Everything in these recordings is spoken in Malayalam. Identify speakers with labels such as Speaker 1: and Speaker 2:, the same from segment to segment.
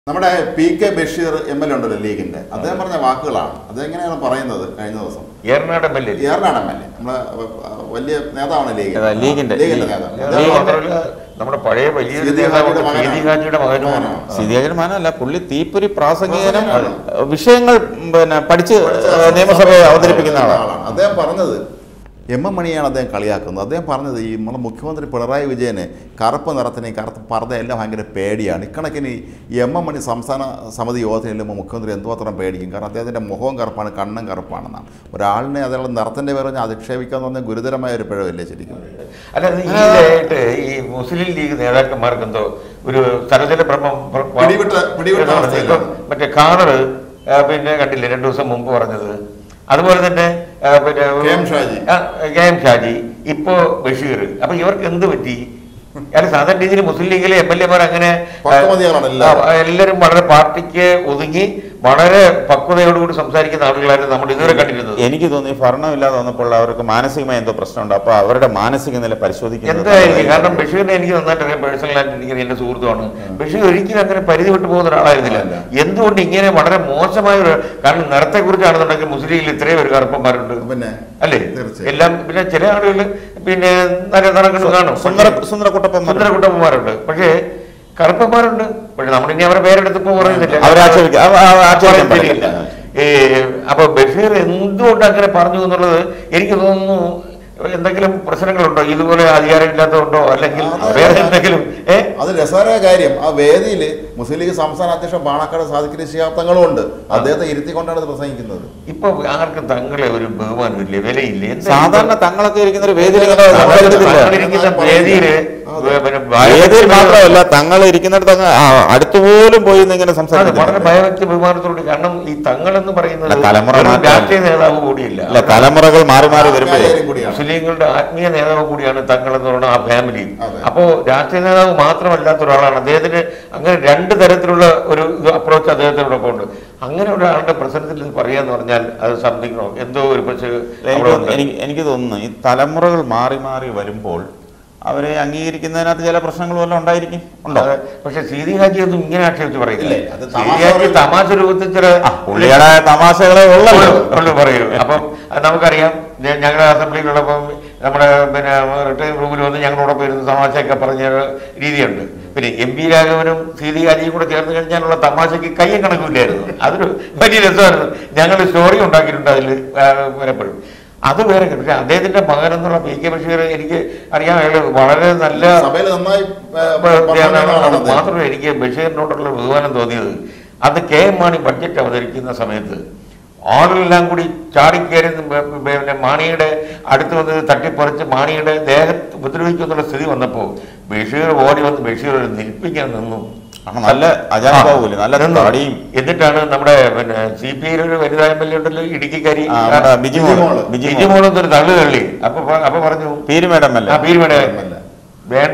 Speaker 1: നമ്മുടെ P K Basheer M L A ഉണ്ടല്ലോ ലീഗിന്റെ അദ്ദേഹം പറഞ്ഞ വാക്കുകളാണ് അതെങ്ങനെയാണ് പറയുന്നത് കഴിഞ്ഞ ദിവസം
Speaker 2: Eranad M L A
Speaker 1: Eranad M L A നമ്മളെ അഹ്, വലിയ നേതാവാണ് ലീഗ്
Speaker 3: ഏതാ, ലീഗിന്റെ-
Speaker 1: ലീഗിന്റെ നേതാവ്
Speaker 2: നേതാവ്
Speaker 1: അദ്ദേഹം
Speaker 2: മാത്രമല്ല നമ്മുടെ പഴയ വലിയ
Speaker 1: സീതി ഹാജിയുടെ മകനാണ്.
Speaker 2: സീതി ഹാജിയുടെ മകനുമാണ്
Speaker 1: മകനാണ്.
Speaker 3: സ്ഥിതിയാചരമാനല്ല പുള്ളി തീപ്പൊരി പ്രാസംഗികനും
Speaker 1: പ്രാസംഗികനാണ്.
Speaker 3: വിഷയങ്ങൾ പിന്നെ പഠിച്ച് നിയമസഭയെ അവതരിപ്പിക്കുന്ന ആളാണ്
Speaker 1: അദ്ദേഹം പറഞ്ഞത് എം എം മണിയാണ് അദ്ദേഹം കളിയാക്കുന്നത് അദ്ദേഹം പറഞ്ഞത് ഈ നമ്മുടെ മുഖ്യമന്ത്രി പിണറായി വിജയന് കറുപ്പ് നിറത്തിന് ഈ കറുത്ത പർദ്ദയെല്ലാം ഭയങ്കര പേടിയാണ് ഇക്കണക്കിന് ഈ എം എം മണി സംസ്ഥാന സമിതി യോഗത്തിന് ചെല്ലുമ്പോൾ മുഖ്യമന്ത്രി എന്തുമാത്രം പേടിക്കും കാരണം അദ്ദേഹത്തിൻ്റെ മുഖവും കറുപ്പാണ് കണ്ണും കറുപ്പാണെന്നാണ് ഒരാളിനെ അതേപോലെ നിറത്തിൻ്റെ പേര് പറഞ്ഞാൽ അധിക്ഷേപിക്കുക എന്ന് പറഞ്ഞാൽ ഗുരുതരമായ ഒരു പിഴവല്ലേ ശരിക്കും
Speaker 2: അല്ല ഇത് ഈയിടെയായിട്ട് ഈ മുസ്ലിം ലീഗ് നേതാക്കന്മാർക്ക് എന്തോ ഒരു സ്ഥലത്തിലെ ഭ്രമം
Speaker 1: പിടിവിട്ട- പിടിവിട്ട അവസ്ഥയിലാണ്.
Speaker 2: മറ്റേ ഖാദർ പിന്നെ കണ്ടില്ലേ രണ്ടു ദിവസം മുമ്പ് പറഞ്ഞത് അതുപോലെ തന്നെ ആ, പിന്നെ
Speaker 1: കെ എം ഷാജി.
Speaker 2: ആ, കെ എം ഷാജി ഇപ്പോ ബഷീർ അപ്പൊ ഇവർക്ക് എന്ത് പറ്റി അല്ല സാധാരണ രീതിയിൽ മുസ്ലിം ലീഗിലെ എം എൽ എമാർ അങ്ങനെ
Speaker 1: പക്വമതികളാണ് എല്ലാവരും.
Speaker 2: ആ, എല്ലാവരും വളരെ പാർട്ടിക്ക് ഒതുങ്ങി വളരെ പക്വതയോടുകൂടി സംസാരിക്കുന്ന ആളുകളായിരുന്നു നമ്മൾ ഇതുവരെ കണ്ടിരുന്നത്
Speaker 3: എനിക്ക് തോന്നി ഭരണമില്ലാതെ വന്നപ്പോൾ അവർക്ക് മാനസികമായ എന്തോ പ്രശ്നമുണ്ട് അപ്പൊ അവരുടെ മാനസിക നില പരിശോധിക്കുന്നത്
Speaker 2: എന്തായിരിക്കും കാരണം ബഷീറിനെ എനിക്ക് നന്നായിട്ട് അറിയാം പേഴ്സണലായിട്ട് എനിക്ക് എന്റെ സുഹൃത്തുമാണ് ബഷീർ ഒരിക്കലും അങ്ങനെ പരിധി വിട്ടു പോകുന്ന ഒരാളായിരുന്നില്ല
Speaker 1: അല്ല.
Speaker 2: എന്തുകൊണ്ട് ഇങ്ങനെ വളരെ മോശമായ ഒരു കാരണം നിറത്തെ കുറിച്ചാണെന്നുണ്ടെങ്കിൽ മുസ്ലിം ലീഗിൽ ഇത്രയും ഒരു കറുപ്പന്മാരുണ്ട്
Speaker 1: പിന്നെ
Speaker 2: അല്ലേ
Speaker 1: തീർച്ചയായും.
Speaker 2: എല്ലാം പിന്നെ ചില ആളുകൾ പിന്നെ നല്ല നടക്കുന്നു കാണും
Speaker 3: സുന്ദര സുന്ദരക്കുട്ടപ്പന്മാർ
Speaker 2: സുന്ദരകുട്ടപ്പന്മാരുണ്ട് പക്ഷേ കറുപ്പന്മാരുണ്ട് പക്ഷെ നമ്മളിനി അവരുടെ പേരെടുത്തപ്പോ പറയുന്നില്ല
Speaker 3: അവരെ ആക്ഷേപിക്കാം. അവ- അവ- ആക്ഷേപിക്കാൻ
Speaker 2: ശരിയില്ല.
Speaker 3: പാടില്ല.
Speaker 2: ഈ അപ്പൊ ബഷീർ എന്തുകൊണ്ട് അങ്ങനെ പറഞ്ഞു എന്നുള്ളത് എനിക്ക് തോന്നുന്നു എന്തെങ്കിലും പ്രശ്നങ്ങളുണ്ടോ ഇതുപോലെ അധികാരമില്ലാത്തതുണ്ടോ അല്ലെങ്കിൽ
Speaker 1: അത്
Speaker 2: വേറെ എന്തെങ്കിലും ഏ
Speaker 1: അത് രസകരമായ കാര്യം ആ വേദിയിൽ മുസ്ലിം ലീഗ് സംസ്ഥാന അധ്യക്ഷൻ പാണക്കാട് സാധിക്കുന്ന ശിഹാബ്ദങ്ങളും ഉണ്ട് അദ്ദേഹത്തെ ഇരുത്തിക്കൊണ്ടാണ് ഇത് പ്രസംഗിക്കുന്നത്
Speaker 2: ഇപ്പൊ ആർക്കും തങ്ങളെ ഒരു ബഹുമാനമില്ലേ വിലയില്ലേ എന്താ
Speaker 3: സാധാരണ തങ്ങളൊക്കെ ഇരിക്കുന്ന ഒരു വേദിയിൽ ഇങ്ങനെ
Speaker 1: തങ്ങൾ-
Speaker 3: സംസാരിക്കത്തില്ല.
Speaker 2: തങ്ങളിരിക്കുന്ന വേദിയില്
Speaker 1: അതെ.
Speaker 2: പിന്നെ
Speaker 3: വേദിയിൽ
Speaker 2: ഭയഭക്തി-
Speaker 3: മാത്രമല്ല തങ്ങൾ ഇരിക്കുന്നിടത്ത് അങ്ങ് ആ, അടുത്തുപോലും പോയി ഇന്ന് ഇങ്ങനെ
Speaker 2: അതെ, വളരെ
Speaker 3: സംസാരിക്കും
Speaker 2: ഭയഭക്തി ബഹുമാനത്തോട് കാരണം ഈ തങ്ങളെന്ന് പറയുന്നത്
Speaker 3: അല്ല, തലമുറ
Speaker 2: വെറും
Speaker 3: മാറ്റം.
Speaker 2: രാഷ്ട്രീയ നേതാവ് കൂടിയില്ല
Speaker 3: അല്ല തലമുറകൾ മാറി മാറി വരുമ്പോഴേ
Speaker 1: കാര്യം കൂടിയാണ്
Speaker 2: മുസ്ലിങ്ങളുടെ ആത്മീയ നേതാവ് കൂടിയാണ് തങ്ങൾ എന്ന് പറയുന്ന ആ ഫാമിലി
Speaker 1: അതെ.
Speaker 2: അപ്പോ രാഷ്ട്രീയ നേതാവ് മാത്രമല്ലാത്ത ഒരാളാണ് അദ്ദേഹത്തിന് അങ്ങനെ രണ്ട് തരത്തിലുള്ള ഒരു അപ്രോച്ച് അദ്ദേഹത്തിനോടൊപ്പം ഉണ്ട് അങ്ങനെ ഒരാളുടെ പ്രസൻസിൽ ഇത് പറയാന്ന് പറഞ്ഞാൽ അത് സംതിങ് എന്തോ ഒരു പക്ഷേ അവിടെ
Speaker 3: എനിക്ക്
Speaker 2: ഉണ്ട്.
Speaker 3: എനിക്ക് എനിക്ക് തോന്നുന്നു ഈ തലമുറകൾ മാറി മാറി വരുമ്പോൾ അവരെ അംഗീകരിക്കുന്നതിനകത്ത് ചില പ്രശ്നങ്ങൾ വല്ലതും ഉണ്ടായിരിക്കും ഉണ്ടോ
Speaker 2: അതെ. പക്ഷെ സീതി ഹാജി ഒന്നും ഇങ്ങനെ ആക്ഷേപിച്ച് പറയില്ല
Speaker 1: ഇല്ല, അത്
Speaker 2: സീതി
Speaker 1: തമാശ
Speaker 2: ഹാജി
Speaker 1: പറയും.
Speaker 2: തമാശ രൂപത്തിൽ ചില
Speaker 3: പുള്ളിയുടെ തമാശകളെ ഉള്ളല്ലോ
Speaker 2: ഉള്ളു പറയൂ അപ്പം അത് നമുക്കറിയാം ഞ- ഞങ്ങളുടെ അസംബ്ലിയിലുള്ളപ്പം നമ്മുടെ പിന്നെ റിട്ടയർ റൂമിൽ വന്ന് ഞങ്ങളോടൊപ്പം ഇരുന്ന് തമാശയൊക്കെ പറഞ്ഞ ഒരു രീതിയുണ്ട് പിന്നെ എം പി രാഘവനും സീതി കാരിയും കൂടെ ചേർന്ന് കഴിഞ്ഞാലുള്ള തമാശയ്ക്ക് കയ്യും കണക്കില്ലായിരുന്നു അതൊരു വലിയ രസമായിരുന്നു ഞങ്ങൾ സ്റ്റോറി ഉണ്ടാക്കിയിട്ടുണ്ട് അതിൽ പലപ്പോഴും അത് വേറെ കാര്യം. പക്ഷെ അദ്ദേഹത്തിന്റെ മകൻ എന്നുള്ള പി കെ ബഷീർ എനിക്ക് അറിയാം അയാൾ വളരെ നല്ല
Speaker 1: സഭയിൽ നന്നായി ഏ,
Speaker 2: ഇപ്പൊ
Speaker 1: പറഞ്ഞ ആളാണ്
Speaker 2: അത്
Speaker 1: അദ്ദേഹം.
Speaker 2: മാത്രമല്ല എനിക്ക് ബഷീറിനോടുള്ള ബഹുമാനം തോന്നിയത് അത് കെ എം മാണി ബഡ്ജറ്റ് അവതരിക്കുന്ന സമയത്ത് ആളുകളെല്ലാം കൂടി ചാടിക്കയറി നി- ബ- ബ- പിന്നെ മാണിയുടെ അടുത്ത് വന്ന് തട്ടിപ്പറിച്ച് മാണിയുടെ ദേഹത്ത് ഉപദ്രവിക്കുന്നുള്ള സ്ഥിതി വന്നപ്പോൾ ബഷീർ ഓടി വന്ന് ബഷീർ ഒരു നിൽപ്പിക്കാൻ നിന്നു
Speaker 3: ആ, നല്ല അജാനുഭാവൂല്ലേ നല്ല
Speaker 2: നിന്നു.
Speaker 3: തടിയും
Speaker 2: എന്നിട്ടാണ് നമ്മുടെ പിന്നെ സി പി ഐ ഒരു വനിതാ എം എൽ എ ഉണ്ടല്ലോ ഇടുക്കിക്കാരി
Speaker 3: ആ, നമ്മുടെ ബിജിമോള്
Speaker 1: ബിജിമോള്.
Speaker 3: ബിജിമോള്
Speaker 2: ബിജിമോളെന്നൊരു തള്ളു തള്ളി അപ്പൊ പ- അപ്പൊ പറഞ്ഞു
Speaker 3: പീരുമേടം
Speaker 2: ആ
Speaker 3: അല്ലേ
Speaker 2: പീരുമേടെ
Speaker 1: അല്ല.
Speaker 2: വേണ്ട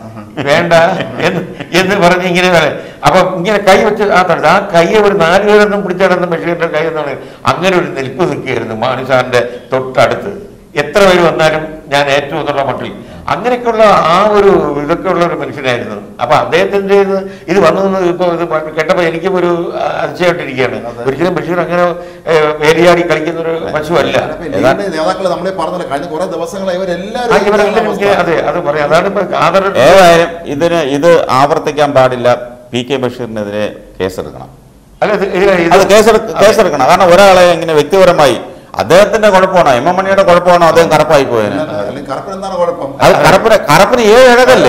Speaker 2: വേണ്ട എന്ന് എന്ന് പറഞ്ഞ് ഇങ്ങനെ പറയും. അപ്പൊ ഇങ്ങനെ കൈ വെച്ച് ആ തടുത്ത് ആ കൈ ഒരു നാല് പേരൊന്നും പിടിച്ചടന്ന് ബഷീറിന്റെ കൈ എന്നാണ് അങ്ങനെ ഒരു നിൽപ്പ് നിൽക്കുകയായിരുന്നു മാണി സാറിന്റെ തൊട്ടടുത്ത് എത്ര പേര് വന്നാലും ഞാൻ ഏറ്റവും എന്നുള്ള മട്ടിൽ അങ്ങനെയൊക്കെയുള്ള ആ ഒരു ഇതൊക്കെ ഉള്ള ഒരു മനുഷ്യനായിരുന്നു അപ്പൊ അദ്ദേഹത്തിന്റെ ഇത് ഇത് വന്നു ഇപ്പൊ ഇത് കേട്ടപ്പോ എനിക്കും ഒരു അതിശയമായിട്ടിരിക്കുകയാണ് ഒരിക്കലും ബഷീർ അങ്ങനെ ഏഹ്, വേലിയാടി കളിക്കുന്ന ഒരു പശുവല്ല
Speaker 1: അപ്പൊ ലീഗിന്റെ നേതാക്കൾ നമ്മളെ പറഞ്ഞല്ലോ കഴിഞ്ഞ കുറെ ദിവസങ്ങളായി
Speaker 2: ആ,
Speaker 1: ഇവരെല്ലാവരും
Speaker 2: ഇവരെല്ലാം
Speaker 1: ഇതാണ്
Speaker 2: എനിക്ക്
Speaker 1: അവസ്ഥ.
Speaker 2: അതെ അത് പറയാം അതാണ് ഇപ്പൊ ആദർ
Speaker 3: ഏതായാലും ഇതിന് ഇത് ആവർത്തിക്കാൻ പാടില്ല പി കെ ബഷീറിനെതിരെ കേസെടുക്കണം
Speaker 2: അല്ല ഇത് ഇത് ഇത്
Speaker 3: അത് കേസെടു കേസെടുക്കണം കാരണം ഒരാളെ ഇങ്ങനെ വ്യക്തിപരമായി അദ്ദേഹത്തിന്റെ കുഴപ്പമാണോ എം എം മണിയുടെ കുഴപ്പമാണോ അദ്ദേഹം കറപ്പായി പോയതിന്
Speaker 1: അല്ലെങ്കിൽ കറുപ്പിന് എന്താണ് കുഴപ്പം
Speaker 3: അത് കറുപ്പിന് കറുപ്പിന് ഏഴ് ഇഴകല്ലേ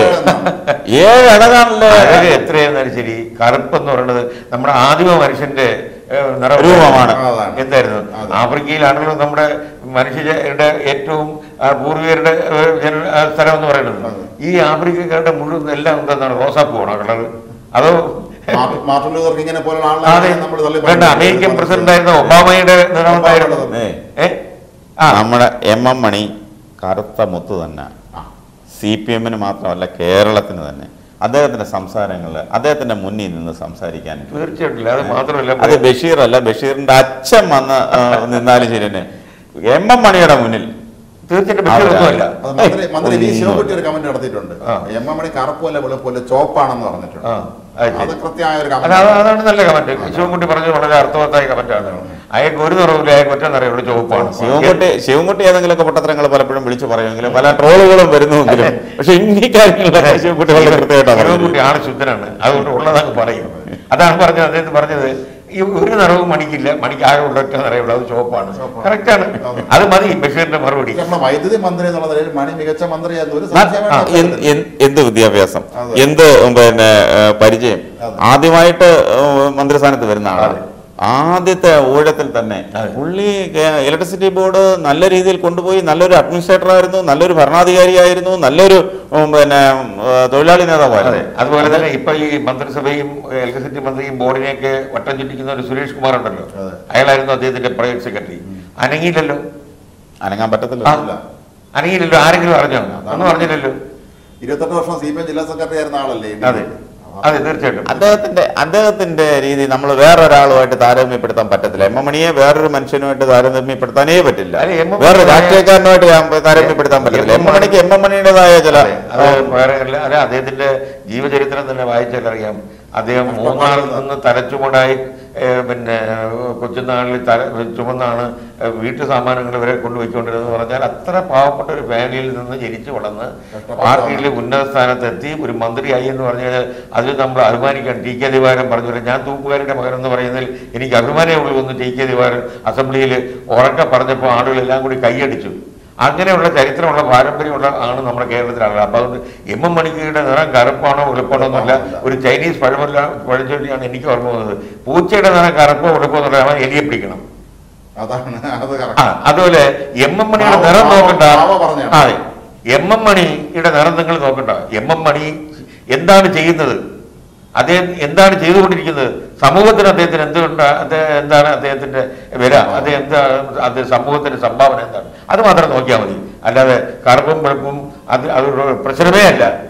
Speaker 3: ഏഴ് ഇഴകാണല്ലേ
Speaker 2: അഴക് എത്രയെന്നാലും ശരി കറുപ്പ് എന്ന് പറയുന്നത് നമ്മുടെ ആദിമ മനുഷ്യന്റെ ഏഹ്, നിറം
Speaker 3: രൂപമാണ്.
Speaker 1: അതാണ്.
Speaker 2: എന്തായിരുന്നു
Speaker 1: അതെ.
Speaker 2: ആഫ്രിക്കയിലാണല്ലോ നമ്മുടെ മനുഷ്യരുടെ ഏറ്റവും ആ, പൂർവികരുടെ ഏഹ്, ജന- ആ, സ്ഥലം എന്ന് പറയുന്നത്
Speaker 1: അതെ.
Speaker 2: ഈ ആഫ്രിക്കക്കാരുടെ മുഴുവൻ എല്ലാം എന്താണ് റോസാപ്പൂവാണോ കളർ അതോ
Speaker 1: മാർട്ടിൻ- മാർട്ടിൻ ലൂതർ കിങ്ങിനെ പോലുള്ള
Speaker 2: അതെ
Speaker 1: ആളാണ് നമ്മൾ തള്ളി
Speaker 2: വേണ്ട അമേരിക്കൻ പ്രസിഡന്റ് ആയിരുന്ന ഒബാമയുടെ നിറം ഉണ്ടായിരുന്നു
Speaker 3: ഏ,
Speaker 2: ഏ ആ
Speaker 3: നമ്മുടെ എം എം മണി കറുത്ത മുത്ത് തന്നെ സി പി എമ്മിന് മാത്രമല്ല കേരളത്തിന് തന്നെ അദ്ദേഹത്തിന്റെ സംസാരങ്ങളിൽ അദ്ദേഹത്തിന്റെ മുന്നിൽ നിന്ന് സംസാരിക്കാൻ
Speaker 2: തീർച്ചയായിട്ടും അത് മാത്രമല്ല
Speaker 3: അത് ബഷീർ അല്ല ബഷീറിന്റെ അച്ഛൻ വന്ന് ആ, നിന്നാലും ശരി തന്നെ എം എം മണിയുടെ മുന്നിൽ
Speaker 2: തീർച്ചയായിട്ടും ബഷീറൊന്നുമല്ല
Speaker 1: അത് മന്ത്രി മന്ത്രി വി
Speaker 3: ഒന്നും
Speaker 1: ശിവൻകുട്ടി ഒരു കമന്റ് നടത്തിയിട്ടുണ്ട്
Speaker 2: ആ.
Speaker 1: എം എം മണി കറുപ്പല്ല വെളുപ്പല്ല ചോപ്പാണെന്ന് പറഞ്ഞിട്ടുണ്ട്
Speaker 2: ആ അത് ശരി.
Speaker 1: അത് കൃത്യമായ ഒരു
Speaker 2: അത്
Speaker 1: comment
Speaker 2: അത്
Speaker 1: ആണ്.
Speaker 2: അതാണ് നല്ല കമന്റ് ശിവൻകുട്ടി പറഞ്ഞത് വളരെ അർത്ഥവത്തായ കമന്റാണ് അയാൾക്ക് ഒരു നിറവില്ല അയാൾക്ക് ഒറ്റ നിറയുള്ള ചുവപ്പാണ്
Speaker 3: ശിവൻകുട്ടി ശിവൻകുട്ടി ഏതെങ്കിലുമൊക്കെ പൊട്ടത്തരങ്ങൾ പലപ്പോഴും വിളിച്ചു പറയുമെങ്കിലും പല ട്രോളുകളും വരുന്നുവെങ്കിലും പക്ഷെ ഇന്നീ കാര്യങ്ങളിലൊക്കെ ശിവൻകുട്ടി വളരെ കൃത്യമായിട്ടാണ് പറഞ്ഞത്.
Speaker 2: ശിവൻകുട്ടി ആണ് ശുദ്ധനാണ് അതുകൊണ്ട് ഉള്ളതങ്ങ് പറയും അതാണ് പറഞ്ഞത് അദ്ദേഹം പറഞ്ഞത് ഈ ഒരു നിറവും മണിക്കില്ല മണിക്ക് ആകെ ഉള്ള ഒറ്റ നിറയുള്ളൂ അത് ചുവപ്പാണ് കറക്റ്റാണ് അത് മതി ബഷീറിന്റെ മറുപടി
Speaker 1: നമ്മുടെ വൈദ്യുതി മന്ത്രി എന്നുള്ള നിലയിൽ മണി മികച്ച മന്ത്രിയായിരുന്നു ഒരു
Speaker 2: ആ,
Speaker 1: സംശയമായിട്ട്
Speaker 3: എന്ത് എന്ത് എന്ത് വിദ്യാഭ്യാസം
Speaker 1: അതെ.
Speaker 3: എന്ത് പിന്നെ ഏഹ്, പരിചയം
Speaker 1: അതെ.
Speaker 3: ആദ്യമായിട്ട് ഏഹ്, മന്ത്രിസ്ഥാനത്ത് വരുന്ന ആളാണ്
Speaker 2: അതെ.
Speaker 3: ആദ്യത്തെ ഊഴത്തിൽ തന്നെ
Speaker 2: അതെ.
Speaker 3: പുള്ളി കേ- ഇലക്ട്രിസിറ്റി ബോർഡ് നല്ല രീതിയിൽ കൊണ്ടുപോയി നല്ലൊരു അഡ്മിനിസ്ട്രേറ്റർ ആയിരുന്നു നല്ലൊരു ഭരണാധികാരിയായിരുന്നു നല്ലൊരു ഉം, പിന്നെ ഉം, ഏഹ്, തൊഴിലാളി
Speaker 2: അതെ
Speaker 3: നേതാവായിരുന്നു
Speaker 2: അതുപോലെ തന്നെ ഇപ്പൊ ഈ മന്ത്രിസഭയും ഇലക്ട്രിസിറ്റി മന്ത്രിയും ബോർഡിനെയൊക്കെ വട്ടം ചുറ്റിക്കുന്ന ഒരു സുരേഷ് കുമാർ ഉണ്ടല്ലോ
Speaker 1: അതെ.
Speaker 2: അയാളായിരുന്നു അദ്ദേഹത്തിന്റെ പ്രൈവറ്റ് സെക്രട്ടറി അനങ്ങിയില്ലല്ലോ
Speaker 3: അനങ്ങാൻ പറ്റത്തില്ല
Speaker 2: ആ, അനങ്ങിയില്ലല്ലോ ആരെങ്കിലും അറിഞ്ഞോ ഒന്നും അറിഞ്ഞില്ലല്ലോ
Speaker 1: ഇരുപത്തെട്ട് വർഷം സി പി എം ജില്ലാ സെക്രട്ടറി ആയിരുന്ന ആളല്ലേ
Speaker 2: അതെ അതെ തീർച്ചയായിട്ടും
Speaker 3: അദ്ദേഹത്തിന്റെ അദ്ദേഹത്തിന്റെ രീതി നമ്മൾ വേറൊരാളുമായിട്ട് താരതമ്യപ്പെടുത്താൻ പറ്റത്തില്ല എം എം മണിയെ വേറൊരു മനുഷ്യനുമായിട്ട് താരതമ്യപ്പെടുത്താനേ പറ്റില്ല
Speaker 2: അല്ല, എം എം
Speaker 3: വേറൊരു
Speaker 2: മണിയെ-
Speaker 3: രാഷ്ട്രീയക്കാരനുമായിട്ട് ഞാൻ താരതമ്യപ്പെടുത്താൻ പറ്റത്തില്ല എം എം മണിക്ക് എം എം മണിയുടേതായ ചില
Speaker 2: അതെ, അത് വേറെ അല്ല അല്ല അദ്ദേഹത്തിന്റെ ജീവചരിത്രം തന്നെ വായിച്ചാൽ അറിയാം അദ്ദേഹം മൂന്നാറിൽ നിന്ന് തലച്ചുമടായി ഏഹ്, പിന്നെ കൊച്ചുനാളിൽ തല ചുമന്നാണ് ഏഹ്, വീട്ടു സാമാനങ്ങൾ വരെ കൊണ്ടുപോയിക്കൊണ്ടിരുന്നത് പറഞ്ഞാൽ അത്ര പാവപ്പെട്ട ഒരു ഫാമിലിയിൽ നിന്ന് ജനിച്ചു വളർന്ന് പാർട്ടിയിലെ ഉന്നത സ്ഥാനത്തെത്തി ഒരു മന്ത്രിയായി എന്ന് പറഞ്ഞാൽ അതിൽ നമ്മൾ അഭിമാനിക്കാൻ ടി കെ ദിവാരൻ പറഞ്ഞു "ഒരു ഞാൻ തൂക്കുകാരുടെ മകൻ എന്ന് പറയുന്നതിൽ എനിക്ക് അഭിമാനമേ ഉള്ളൂ എന്ന് ടി കെ ദിവാരൻ അസംബ്ലിയിൽ ഉറക്കെ പറഞ്ഞപ്പോൾ ആളുകളെല്ലാം കൂടി കൈയടിച്ചു അങ്ങനെയുള്ള ചരിത്രമുള്ള പാരമ്പര്യമുള്ള ആണ് നമ്മുടെ കേരളത്തിലാണ് അപ്പൊ അതുകൊണ്ട് എം എം മണിക്കയുടെ നിറം കറുപ്പാണോ വെളുപ്പാണോ എന്നല്ല ഒരു ചൈനീസ് പഴമല്ല പഴഞ്ചൊല്ലിയാണ് എനിക്ക് ഓർമ്മ വന്നത് പൂച്ചയുടെ നിറം കറുപ്പോ വെളുപ്പോ എന്നുള്ള അവൻ എലിയെ പിടിക്കണം
Speaker 1: അതാണ് അത്
Speaker 2: ആ
Speaker 1: കറക്റ്റ്
Speaker 2: അതുപോലെ എം എം മണിയുടെ
Speaker 1: പാവ-
Speaker 2: നിറം
Speaker 1: പാവ-
Speaker 2: നോക്കണ്ട
Speaker 1: പാവ പറഞ്ഞതാണ്.
Speaker 2: അതെ എം എം മണിയുടെ നിറം നിങ്ങൾ നോക്കണ്ട എം എം മണി എന്താണ് ചെയ്യുന്നത് അദ്ദേഹം എന്താണ് ചെയ്തുകൊണ്ടിരിക്കുന്നത് സമൂഹത്തിന് അദ്ദേഹത്തിന് എന്തുകൊണ്ട് അദ്ദേഹം എന്താണ് അദ്ദേഹത്തിന്റെ വില അദ്ദേഹം എന്താ അദ്ദേഹം സമൂഹത്തിന്റെ സംഭാവന എന്താണ് അത് മാത്രം നോക്കിയാൽ മതി അല്ലാതെ കറുപ്പും വെളുപ്പും അത് അതൊരു പ്രശ്നമേ അല്ല